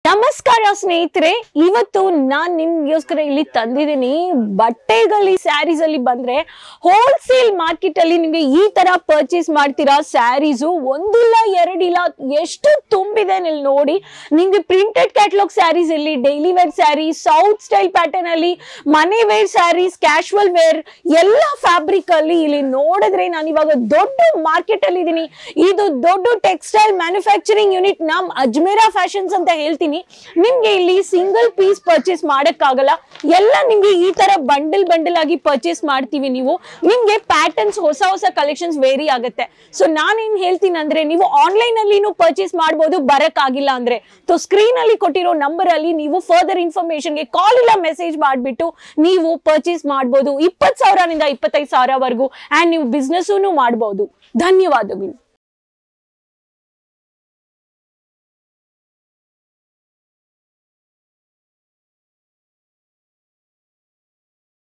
ನಮಸ್ಕಾರ ಸ್ನೇಹಿತರೆ ಇವತ್ತು ನಾನ್ ನಿಮ್ಗೋಸ್ಕರ ಇಲ್ಲಿ ತಂದಿದ್ದೀನಿ ಬಟ್ಟೆಗಲ್ಲಿ ಸ್ಯಾರೀಸ್ ಅಲ್ಲಿ ಬಂದ್ರೆ ಹೋಲ್ಸೇಲ್ ಮಾರ್ಕೆಟ್ ಅಲ್ಲಿ ನಿಮ್ಗೆ ಈ ತರ ಪರ್ಚೇಸ್ ಮಾಡ್ತೀರಾ ಸ್ಯಾರೀಸು ಒಂದಿಲ್ಲ ಎರಡಿಲ್ಲ ಎಷ್ಟು ತುಂಬಿದೆ ಇಲ್ಲಿ ನೋಡಿ ನಿಮ್ಗೆ ಪ್ರಿಂಟೆಡ್ ಕ್ಯಾಟ್ಲಾಗ್ ಸ್ಯಾರೀಸ್ ಇಲ್ಲಿ daily wear sari south style pattern ಅಲ್ಲಿ ಮನೆ ವೇರ್ ಸ್ಯಾರೀಸ್ ಕ್ಯಾಶುವಲ್ ವೇರ್ ಎಲ್ಲ ಫ್ಯಾಬ್ರಿಕ್ ಅಲ್ಲಿ ಇಲ್ಲಿ ನೋಡಿದ್ರೆ ನಾನು ಇವಾಗ ದೊಡ್ಡ ಮಾರ್ಕೆಟ್ ಅಲ್ಲಿ ಇದೀನಿ ಇದು ದೊಡ್ಡ ಟೆಕ್ಸ್ಟೈಲ್ ಮ್ಯಾನುಫ್ಯಾಕ್ಚರಿಂಗ್ ಯೂನಿಟ್ ನಮ್ ಅಜ್ಮೇರಾ ಫ್ಯಾಷನ್ಸ್ ಅಂತ ಹೇಳ್ತೀನಿ ನಿಮ್ಗೆ ಇಲ್ಲಿ ಸಿಂಗಲ್ ಪೀಸ್ ಪರ್ಚೇಸ್ ಮಾಡಕ್ಕಾಗಲ್ಲ ಎಲ್ಲ ನಿಮ್ಗೆ ಈ ತರ ಬಂಡಲ್ ಬಂಡಲ್ ಆಗಿ ಪರ್ಚೇಸ್ ಮಾಡ್ತೀವಿ ನೀವು ನಿಮ್ಗೆ ಪ್ಯಾಟರ್ನ್ಸ್ ಹೊಸ ಹೊಸ ಕಲೆಕ್ಷನ್ಸ್ ವೇರಿ ಆಗುತ್ತೆ ಸೊ ನಾನೇನ್ ಹೇಳ್ತೀನಿ ಅಂದ್ರೆ ನೀವು ಆನ್ಲೈನ್ ಅಲ್ಲಿನೂ ಪರ್ಚೇಸ್ ಮಾಡ್ಬೋದು ಬರಕ್ ಆಗಿಲ್ಲ ಅಂದ್ರೆ ಸೊ ಸ್ಕ್ರೀನ್ ಅಲ್ಲಿ ಕೊಟ್ಟಿರೋ ನಂಬರ್ ಅಲ್ಲಿ ನೀವು ಫರ್ದರ್ ಇನ್ಫಾರ್ಮೇಶನ್ಗೆ ಕಾಲ್ ಇಲ್ಲ ಮೆಸೇಜ್ ಮಾಡ್ಬಿಟ್ಟು ನೀವು ಪರ್ಚೇಸ್ ಮಾಡ್ಬೋದು ಇಪ್ಪತ್ತು ಸಾವಿರದಿಂದ ಇಪ್ಪತ್ತೈದು ಸಾವಿರವರೆಗೂ ಅಂಡ್ ನೀವು ಬಿಸ್ನೆಸ್ಸೂ ಮಾಡ್ಬೋದು ಧನ್ಯವಾದಗಳು